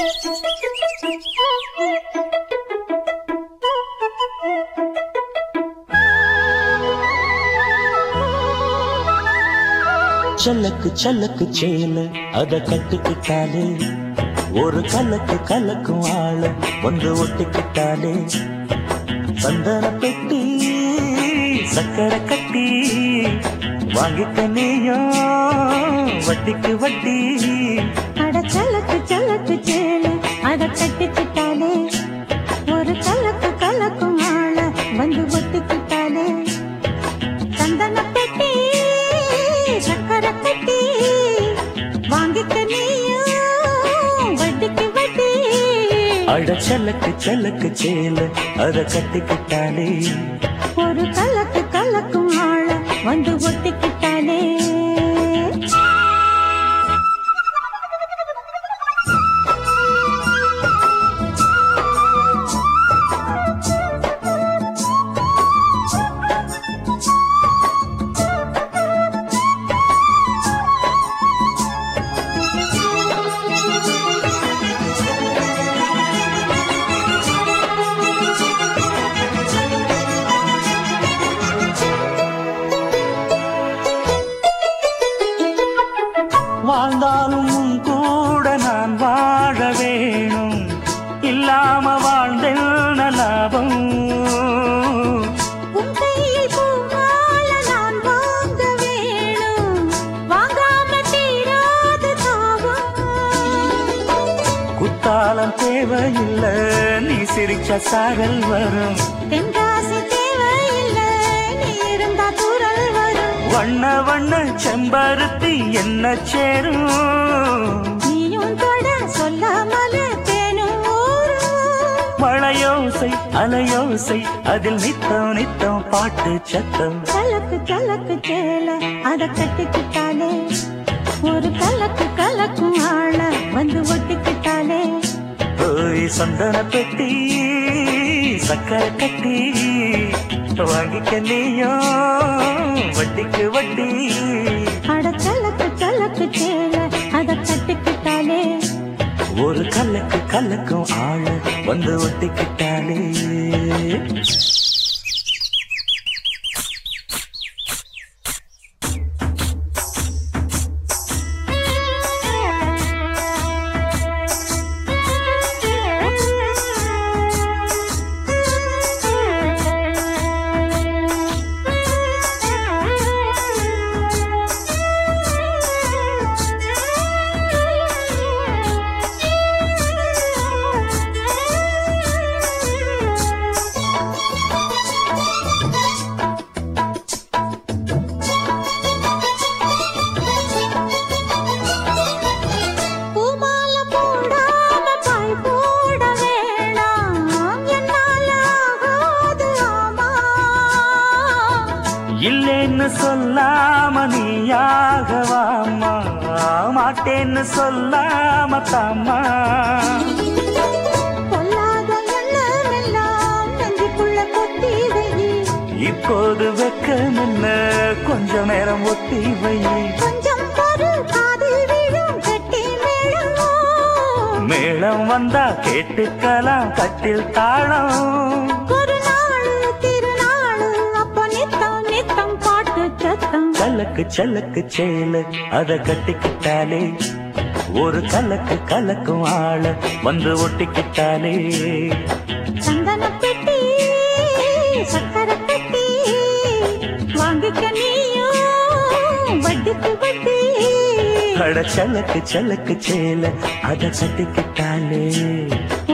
சல்லக்கு சல்லக்கு சேல அத கட்டிக்கிட்டாலே ஒரு கலக்கு கலக்கும் ஆள வந்து ஒட்டிக்கிட்டாலே சந்தன பெட்டி சக்கரை கட்டி வாங்கிக்க நீயும் வட்டிக்கு வட்டி அட சலக்கு சலக்கு சேல அத கட்டிக்கிட்டாலே ஒரு கலக்கு கலக்கும் ஆள வந்து ஒட்டிக்கிட்டாலே சந்தன பெட்டி சக்கரை கட்டி வாங்கிக்க நீயும் வட்டிக்கு வட்டி அட சல்லக்கு சல்லக்கு சேல அத கட்டிக்கிட்டாலே ஒரு கலக்கு கலக்கும் ஆள வந்து ஒட்டிக்கிட்டாலே வாழ்ந்தாலும் உன் கூட நான் வாழ வேணும் இல்லாம வாழ்ந்தென்ன லாபம் உன் கையில் பூமால நான் வாங்க வேணும் வாங்காம தீராத தாவம் குத்தாலம் தேவையில்லை நீ சிரிச்ச சாரல் வரும் தென்காசி தேவையில்லை நீ இருந்தா தூரல் வரும் வண்ண வண்ண செம்பருத்தி என்ன சேரும் நீயும் தொட சொல்லாமல தேனும் ஊரும் மழையோசை அலையோசை அதில் நித்தம் நித்தம் பாட்டு சத்தம் கலக்கு கலக்கு சேல அத கட்டிக்கிட்டாலே ஒரு கலக்கு கலக்கும் ஆள வந்து ஒட்டிக்கிட்டாலே ஓய் சந்தன பெட்டி சக்கரை கட்டி வாங்கிக்க நீயும் வட்டிக்கு வட்டி அட கலக்கு கலக்கு சேல அத கட்டிக்கிட்டாலே ஒரு கலக்கு கலக்கும் ஆள வந்து ஒட்டிக்கிட்டாலே பூமால போடாம பாய் போட வேணாம் என்னால ஆகாது ஆமா இல்லைன்னு சொல்லாம நீயாகவாமா மாட்டேன்னு சொல்லாம தாமா பொல்லாத எண்ணம் எல்லாம் நெஞ்சுக்குள்ள கொட்டி வை இப்போது வெக்கமில்ல கொஞ்ச நேரம் ஒத்தி வை கொஞ்சம் பொறு காதில் விழும் கட்டி மேளம் மேளம் வந்தா கேட்டுக்கலாம் கட்டில் தாளம் ஒரு நாள் திருநாள் அப்ப நித்தம் நித்தம் பாட்டு சத்தம் கலக்கு சலக்கு சேல அத கட்டிக்கிட்டாலே ஒரு கலக்கு கலக்கும் ஆள வந்து ஒட்டிக்கிட்டாலே சந்தன பெட்டி சக்கரை பெட்டி வாங்கிக்க நீயும் வட்டிக்கு வட்டி அட சலக்கு சலக்கு சேல அத கட்டிக்கிட்டாலே